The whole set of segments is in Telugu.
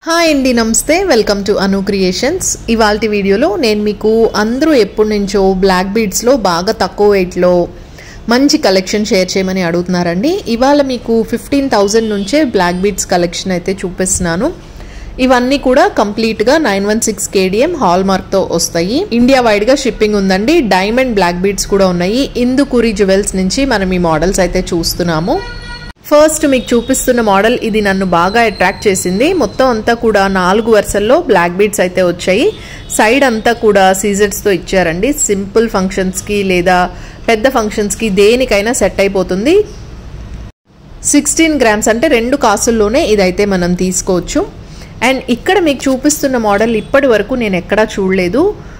హాయ్ అండి నమస్తే వెల్కమ్ టు అను క్రియేషన్స్ ఇవాళ వీడియోలో నేను మీకు అందరూ ఎప్పటి నుంచో బ్లాక్ బీడ్స్లో బాగా తక్కువ వెయిట్లో మంచి కలెక్షన్ షేర్ చేయమని అడుగుతున్నారండి ఇవాళ మీకు ఫిఫ్టీన్ థౌజండ్ నుంచే బ్లాక్ బీడ్స్ కలెక్షన్ అయితే చూపిస్తున్నాను ఇవన్నీ కూడా కంప్లీట్గా nine one six KDM hall మార్క్తో వస్తాయి ఇండియా వైడ్గా షిప్పింగ్ ఉందండి డైమండ్ బ్లాక్ బీడ్స్ కూడా ఉన్నాయి ఇందుకూరి జ్యువెల్స్ నుంచి మనం ఈ మోడల్స్ అయితే చూస్తున్నాము ఫస్ట్ మీకు చూపిస్తున్న మోడల్ ఇది నన్ను బాగా అట్రాక్ట్ చేసింది మొత్తం అంతా కూడా నాలుగు వరుసల్లో బ్లాక్ బీడ్స్ అయితే వచ్చాయి సైడ్ అంతా కూడా సీజర్స్తో ఇచ్చారండి సింపుల్ ఫంక్షన్స్కి లేదా పెద్ద ఫంక్షన్స్కి దేనికైనా సెట్ అయిపోతుంది సిక్స్టీన్ గ్రామ్స్ అంటే రెండు కాసుల్లోనే ఇదైతే మనం తీసుకోవచ్చు అండ్ ఇక్కడ మీకు చూపిస్తున్న మోడల్ ఇప్పటి వరకు నేను ఎక్కడా చూడలేదు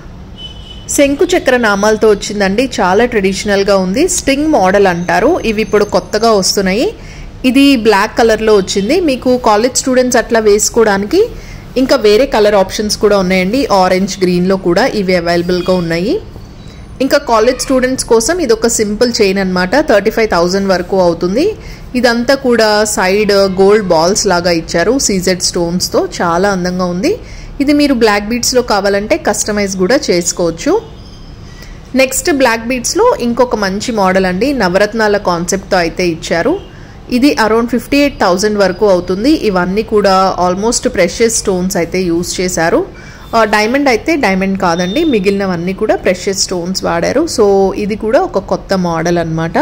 శంకు చక్ర నామాలతో వచ్చిందండి చాలా ట్రెడిషనల్గా ఉంది స్టింగ్ మోడల్ అంటారు ఇవి ఇప్పుడు కొత్తగా వస్తున్నాయి ఇది బ్లాక్ కలర్లో వచ్చింది మీకు కాలేజ్ స్టూడెంట్స్ అట్లా వేసుకోవడానికి ఇంకా వేరే కలర్ ఆప్షన్స్ కూడా ఉన్నాయండి ఆరెంజ్ గ్రీన్లో కూడా ఇవి అవైలబుల్గా ఉన్నాయి ఇంకా కాలేజ్ స్టూడెంట్స్ కోసం ఇది ఒక సింపుల్ చైన్ అనమాట థర్టీ ఫైవ్ థౌజండ్ వరకు అవుతుంది ఇదంతా కూడా సైడ్ గోల్డ్ బాల్స్ లాగా ఇచ్చారు సీజెడ్ స్టోన్స్తో చాలా అందంగా ఉంది ఇది మీరు బ్లాక్ బీడ్స్లో కావాలంటే కస్టమైజ్ కూడా చేసుకోవచ్చు నెక్స్ట్ బ్లాక్ బీడ్స్లో ఇంకొక మంచి మోడల్ అండి నవరత్నాల కాన్సెప్ట్తో అయితే ఇచ్చారు ఇది అరౌండ్ ఫిఫ్టీ ఎయిట్ థౌజండ్ వరకు అవుతుంది ఇవన్నీ కూడా ఆల్మోస్ట్ ప్రెషియస్ స్టోన్స్ అయితే యూస్ చేశారు డైమండ్ అయితే డైమండ్ కాదండి మిగిలినవన్నీ కూడా ప్రెషియస్ స్టోన్స్ వాడారు సో ఇది కూడా ఒక కొత్త మోడల్ అనమాట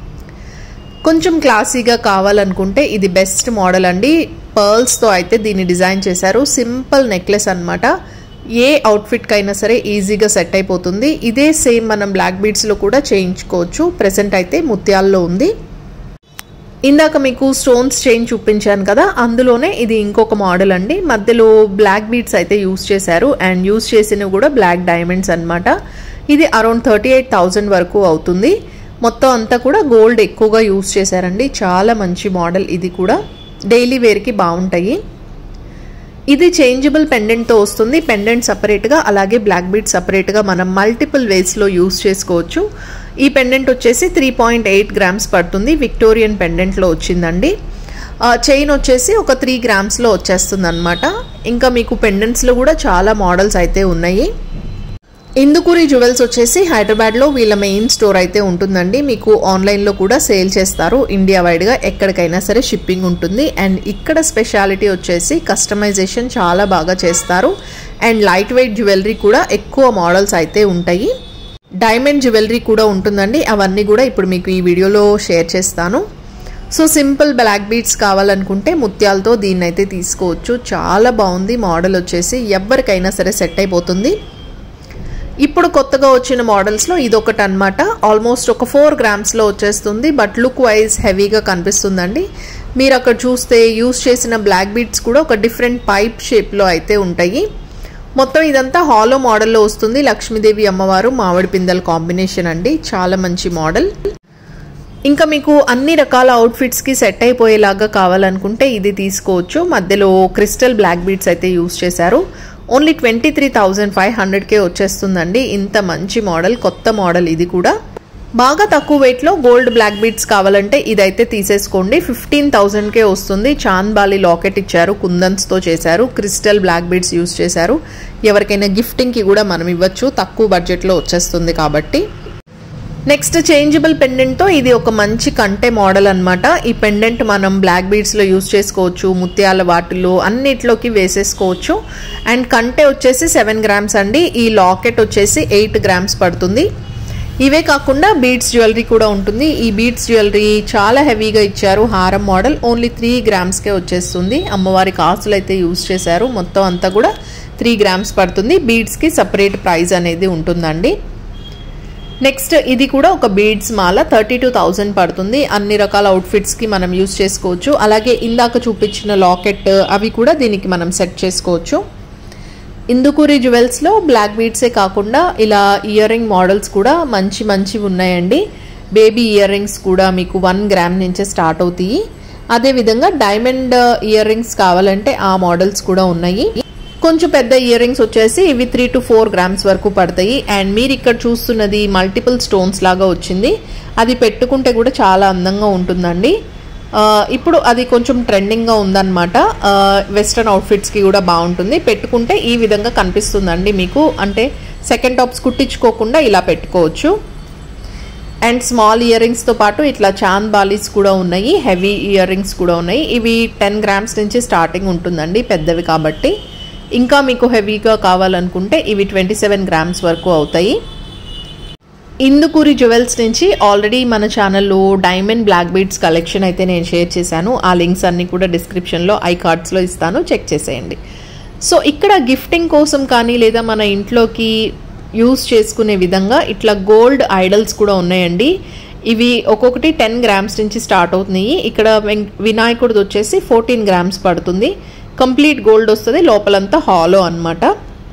కొంచెం క్లాసీగా కావాలనుకుంటే ఇది బెస్ట్ మోడల్ అండి పర్ల్స్తో అయితే దీన్ని డిజైన్ చేశారు సింపుల్ నెక్లెస్ అనమాట ఏ అవుట్ఫిట్కి అయినా సరే ఈజీగా సెట్ అయిపోతుంది ఇదే సేమ్ మనం బ్లాక్ బీడ్స్లో కూడా చేయించుకోవచ్చు ప్రజెంట్ అయితే ముత్యాల్లో ఉంది ఇందాక మీకు స్టోన్స్ చైన్ చూపించాను కదా అందులోనే ఇది ఇంకొక మోడల్ అండి మధ్యలో బ్లాక్ బీడ్స్ అయితే యూస్ చేశారు అండ్ యూస్ చేసినవి కూడా బ్లాక్ డైమండ్స్ అనమాట ఇది అరౌండ్ థర్టీ ఎయిట్ థౌజండ్ వరకు అవుతుంది మొత్తం అంతా కూడా గోల్డ్ ఎక్కువగా యూస్ చేశారండి చాలా మంచి మోడల్ ఇది కూడా డైలీ వేర్కి బాగుంటాయి ఇది చేంజబుల్ పెండెంట్తో వస్తుంది పెండెంట్ సపరేట్గా అలాగే బ్లాక్ బీడ్ సపరేట్గా మనం మల్టిపుల్ వేస్లో యూస్ చేసుకోవచ్చు ఈ పెండెంట్ వచ్చేసి త్రీ పాయింట్ ఎయిట్ గ్రామ్స్ పడుతుంది విక్టోరియన్ పెండెంట్లో వచ్చిందండి చైన్ వచ్చేసి ఒక త్రీ గ్రామ్స్లో వచ్చేస్తుంది అనమాట ఇంకా మీకు పెండెంట్స్లో కూడా చాలా మోడల్స్ అయితే ఉన్నాయి ఇందుకూరి జ్యువెల్స్ వచ్చేసి హైదరాబాద్లో వీళ్ళ మెయిన్ స్టోర్ అయితే ఉంటుందండి మీకు ఆన్లైన్లో కూడా సేల్ చేస్తారు ఇండియా వైడ్గా ఎక్కడికైనా సరే షిప్పింగ్ ఉంటుంది అండ్ ఇక్కడ స్పెషాలిటీ వచ్చేసి కస్టమైజేషన్ చాలా బాగా చేస్తారు అండ్ లైట్ వెయిట్ జ్యువెలరీ కూడా ఎక్కువ మోడల్స్ అయితే ఉంటాయి డైమండ్ జ్యువెలరీ కూడా ఉంటుందండి అవన్నీ కూడా ఇప్పుడు మీకు ఈ వీడియోలో షేర్ చేస్తాను సో సింపుల్ బ్లాక్ బీడ్స్ కావాలనుకుంటే ముత్యాలతో దీన్ని అయితే తీసుకోవచ్చు చాలా బాగుంది మోడల్ వచ్చేసి ఎవరికైనా సరే సెట్ అయిపోతుంది ఇప్పుడు కొత్తగా వచ్చిన మోడల్స్లో ఇదొకటి అనమాట ఆల్మోస్ట్ ఒక ఫోర్ గ్రామ్స్లో వచ్చేస్తుంది బట్ లుక్ వైజ్ హెవీగా కనిపిస్తుందండి మీరు అక్కడ చూస్తే యూస్ చేసిన బ్లాక్ బీడ్స్ కూడా ఒక డిఫరెంట్ పైప్ షేప్లో అయితే ఉంటాయి మొత్తం ఇదంతా హాలో మోడల్లో వస్తుంది లక్ష్మీదేవి అమ్మవారు మామిడి పిందెల కాంబినేషన్ అండి చాలా మంచి మోడల్ ఇంకా మీకు అన్ని రకాల అవుట్ఫిట్స్కి సెట్ అయిపోయేలాగా కావాలనుకుంటే ఇది తీసుకోవచ్చు మధ్యలో క్రిస్టల్ బ్లాక్ బీడ్స్ అయితే యూస్ చేశారు only twenty three thousand five హండ్రెడ్కే వచ్చేస్తుందండి ఇంత మంచి మోడల్ కొత్త మోడల్ ఇది కూడా బాగా తక్కువ వెయిట్లో గోల్డ్ బ్లాక్ బీడ్స్ కావాలంటే ఇదైతే తీసేసుకోండి ఫిఫ్టీన్ థౌజండ్కే వస్తుంది చాంద్బాలి లాకెట్ ఇచ్చారు కుందన్స్తో చేశారు క్రిస్టల్ బ్లాక్ బీడ్స్ యూస్ చేశారు ఎవరికైనా గిఫ్టింగ్కి కూడా మనం ఇవ్వచ్చు తక్కువ బడ్జెట్లో వచ్చేస్తుంది కాబట్టి నెక్స్ట్ చేంజబుల్ పెండెంట్తో ఇది ఒక మంచి కంటే మోడల్ అనమాట ఈ పెండెంట్ మనం బ్లాక్ బీడ్స్లో యూస్ చేసుకోవచ్చు ముత్యాల వాటిల్లో అన్నిట్లోకి వేసేసుకోవచ్చు అండ్ కంటే వచ్చేసి సెవెన్ గ్రామ్స్ అండి ఈ లాకెట్ వచ్చేసి ఎయిట్ గ్రామ్స్ పడుతుంది ఇవే కాకుండా బీడ్స్ జ్యువెలరీ కూడా ఉంటుంది ఈ బీడ్స్ జ్యువెలరీ చాలా హెవీగా ఇచ్చారు హారం మోడల్ ఓన్లీ త్రీ గ్రామ్స్కే వచ్చేస్తుంది అమ్మవారి కాసులు అయితే యూస్ చేశారు మొత్తం అంతా కూడా త్రీ గ్రామ్స్ పడుతుంది బీడ్స్కి సపరేట్ ప్రైస్ అనేది ఉంటుందండి నెక్స్ట్ ఇది కూడా ఒక బీడ్స్ మాల థర్టీ టూ థౌజండ్ పడుతుంది అన్ని రకాల అవుట్ఫిట్స్కి మనం యూస్ చేసుకోవచ్చు అలాగే ఇందాక చూపించిన లాకెట్ అవి కూడా దీనికి మనం సెట్ చేసుకోవచ్చు ఇందుకూరి జ్యువెల్స్లో బ్లాక్ బీడ్సే కాకుండా ఇలా ఇయర్ రింగ్ మోడల్స్ కూడా మంచి మంచివి ఉన్నాయండి బేబీ ఇయర్ రింగ్స్ కూడా మీకు వన్ గ్రామ్ నుంచే స్టార్ట్ అవుతాయి అదేవిధంగా డైమండ్ ఇయర్ రింగ్స్ కావాలంటే ఆ మోడల్స్ కూడా ఉన్నాయి కొంచెం పెద్ద ఇయర్ రింగ్స్ వచ్చేసి ఇవి త్రీ టు ఫోర్ గ్రామ్స్ వరకు పడతాయి అండ్ మీరు ఇక్కడ చూస్తున్నది మల్టిపుల్ స్టోన్స్ లాగా వచ్చింది అది పెట్టుకుంటే కూడా చాలా అందంగా ఉంటుందండి ఆ, ఇప్పుడు అది కొంచెం ట్రెండింగ్గా ఉందన్నమాట ఆ, వెస్ట్రన్ అవుట్ఫిట్స్కి కూడా బాగుంటుంది పెట్టుకుంటే ఈ విధంగా కనిపిస్తుందండి మీకు అంటే సెకండ్ టాప్స్ కుట్టించుకోకుండా ఇలా పెట్టుకోవచ్చు అండ్ స్మాల్ ఇయర్ రింగ్స్తో పాటు ఇట్లా చాంద్ బాలీస్ కూడా ఉన్నాయి హెవీ ఇయర్ రింగ్స్ కూడా ఉన్నాయి ఇవి టెన్ గ్రామ్స్ నుంచి స్టార్టింగ్ ఉంటుందండి పెద్దవి కాబట్టి ఇంకా మీకు హెవీగా కావాలనుకుంటే ఇవి ట్వంటీ సెవెన్ గ్రామ్స్ వరకు అవుతాయి ఇందుకూరి జ్యువెల్స్ నుంచి ఆల్రెడీ మన ఛానల్లో డైమండ్ బ్లాక్ బీడ్స్ కలెక్షన్ అయితే నేను షేర్ చేశాను ఆ లింక్స్ అన్ని కూడా డిస్క్రిప్షన్లో ఐ కార్డ్స్లో ఇస్తాను చెక్ చేసేయండి సో ఇక్కడ గిఫ్టింగ్ కోసం కానీ లేదా మన ఇంట్లోకి యూస్ చేసుకునే విధంగా ఇట్లా గోల్డ్ ఐడల్స్ కూడా ఉన్నాయండి ఇవి ఒక్కొక్కటి టెన్ గ్రామ్స్ నుంచి స్టార్ట్ అవుతున్నాయి ఇక్కడ వెం- వినాయకుడిది వచ్చేసి ఫోర్టీన్ గ్రామ్స్ పడుతుంది కంప్లీట్ గోల్డ్ వస్తుంది లోపలంతా హాలో అన్నమాట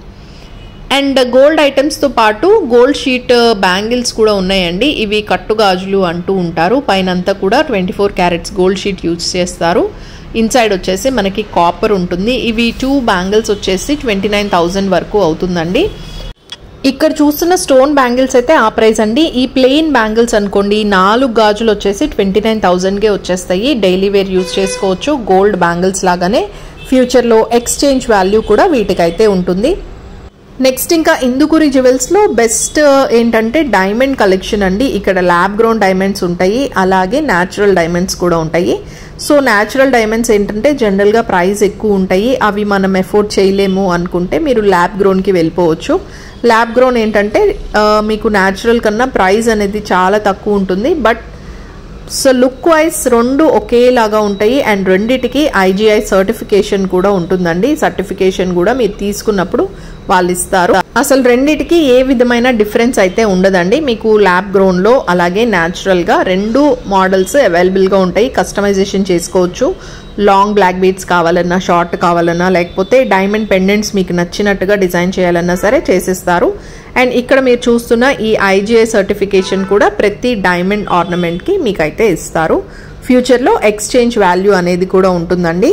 అండ్ గోల్డ్ ఐటమ్స్తో పాటు గోల్డ్ షీట్ బ్యాంగిల్స్ కూడా ఉన్నాయండి ఇవి కట్టుగాజులు అంటూ ఉంటారు పైనంతా కూడా twenty four carats gold sheet use చేస్తారు ఇన్సైడ్ వచ్చేసి మనకి కాపర్ ఉంటుంది ఇవి టూ బ్యాంగిల్స్ వచ్చేసి ట్వంటీ నైన్ థౌజండ్ వరకు అవుతుందండి ఇక్కడ చూస్తున్న స్టోన్ బ్యాంగిల్స్ అయితే ఆ ప్రైస్ అండి ఈ ప్లెయిన్ బ్యాంగిల్స్ అనుకోండి నాలుగు గాజులు వచ్చేసి ట్వంటీ నైన్ థౌజండ్కే వచ్చేస్తాయి డైలీ వేర్ యూజ్ చేసుకోవచ్చు గోల్డ్ బ్యాంగిల్స్ లాగానే ఫ్యూచర్లో ఎక్స్చేంజ్ వాల్యూ కూడా వీటికైతే ఉంటుంది నెక్స్ట్ ఇంకా ఇందుకూరి జ్యువెల్స్లో బెస్ట్ ఏంటంటే డైమండ్ కలెక్షన్ అండి ఇక్కడ ల్యాబ్ గ్రౌండ్ డైమండ్స్ ఉంటాయి అలాగే న్యాచురల్ డైమండ్స్ కూడా ఉంటాయి సో న్యాచురల్ డైమండ్స్ ఏంటంటే జనరల్గా ప్రైస్ ఎక్కువ ఉంటాయి అవి మనం ఎఫోర్డ్ చేయలేము అనుకుంటే మీరు ల్యాబ్ గ్రౌండ్కి వెళ్ళిపోవచ్చు ల్యాబ్ గ్రౌండ్ ఏంటంటే ఆ, మీకు న్యాచురల్ కన్నా ప్రైస్ అనేది చాలా తక్కువ ఉంటుంది బట్ సో లుక్ వైజ్ రెండు ఒకేలాగా ఉంటాయి అండ్ రెండిటికి ఐజీఐ సర్టిఫికేషన్ కూడా ఉంటుందండి సర్టిఫికేషన్ కూడా మీరు తీసుకున్నప్పుడు వాళ్ళు ఇస్తారు అసలు రెండిటికి ఏ విధమైన డిఫరెన్స్ అయితే ఉండదండి మీకు ల్యాబ్ గ్రౌండ్లో అలాగే న్యాచురల్గా రెండు మోడల్స్ అవైలబుల్గా ఉంటాయి కస్టమైజేషన్ చేసుకోవచ్చు లాంగ్ బ్లాక్ బీడ్స్ కావాలన్నా షార్ట్ కావాలన్నా లేకపోతే డైమండ్ పెండెంట్స్ మీకు నచ్చినట్టుగా డిజైన్ చేయాలన్నా సరే చేసిస్తారు అండ్ ఇక్కడ మీరు చూస్తున్న ఈ ఐజీఐ సర్టిఫికేషన్ కూడా ప్రతి డైమండ్ ఆర్నమెంట్కి మీకైతే ఇస్తారు ఫ్యూచర్లో ఎక్స్చేంజ్ వాల్యూ అనేది కూడా ఉంటుందండి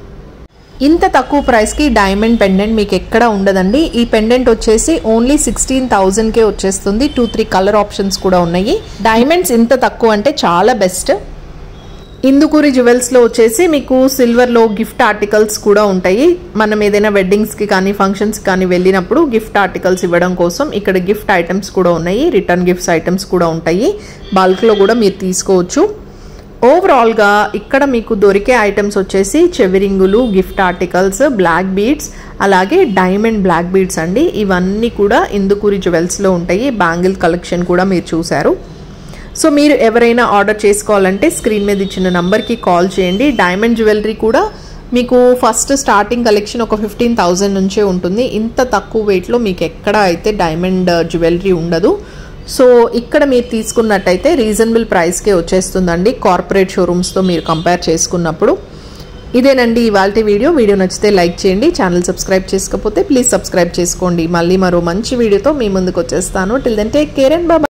ఇంత తక్కువ ప్రైస్కి డైమండ్ పెండెంట్ మీకు ఎక్కడ ఉండదండి ఈ పెండెంట్ వచ్చేసి ఓన్లీ సిక్స్టీన్ థౌజండ్కే వచ్చేస్తుంది టూ త్రీ కలర్ ఆప్షన్స్ కూడా ఉన్నాయి డైమండ్స్ ఇంత తక్కువ అంటే చాలా బెస్ట్ ఇందుకూరి జ్యువెల్స్లో వచ్చేసి మీకు సిల్వర్లో గిఫ్ట్ ఆర్టికల్స్ కూడా ఉంటాయి మనం ఏదైనా వెడ్డింగ్స్కి కానీ ఫంక్షన్స్కి కానీ వెళ్ళినప్పుడు గిఫ్ట్ ఆర్టికల్స్ ఇవ్వడం కోసం ఇక్కడ గిఫ్ట్ ఐటమ్స్ కూడా ఉన్నాయి రిటర్న్ గిఫ్ట్స్ ఐటమ్స్ కూడా ఉంటాయి బల్క్లో కూడా మీరు తీసుకోవచ్చు ఓవరాల్గా ఇక్కడ మీకు దొరికే ఐటమ్స్ వచ్చేసి చెవిరింగులు గిఫ్ట్ ఆర్టికల్స్ బ్లాక్ బీడ్స్ అలాగే డైమండ్ బ్లాక్ బీడ్స్ అండి ఇవన్నీ కూడా ఇందుకూరి జ్యువెల్స్లో ఉంటాయి బ్యాంగిల్ కలెక్షన్ కూడా మీరు చూశారు సో మీరు ఎవరైనా ఆర్డర్ చేసుకోవాలంటే స్క్రీన్ మీద ఇచ్చిన నంబర్కి కాల్ చేయండి డైమండ్ జ్యువెలరీ కూడా మీకు ఫస్ట్ స్టార్టింగ్ కలెక్షన్ ఒక ఫిఫ్టీన్ థౌజండ్ నుంచే ఉంటుంది ఇంత తక్కువ వెయిట్లో మీకు ఎక్కడ అయితే డైమండ్ జ్యువెలరీ ఉండదు సో ఇక్కడ మీరు తీసుకున్నట్టయితే రీజనబుల్ ప్రైస్కే వచ్చేస్తుందండి కార్పొరేట్ షోరూమ్స్తో మీరు కంపేర్ చేసుకున్నప్పుడు ఇదేనండి ఇవాళ వీడియో వీడియో నచ్చితే లైక్ చేయండి ఛానల్ సబ్స్క్రైబ్ చేసుకోకపోతే ప్లీజ్ సబ్స్క్రైబ్ చేసుకోండి మళ్ళీ మరో మంచి వీడియోతో మీ ముందుకు వచ్చేస్తాను till then take care and Baba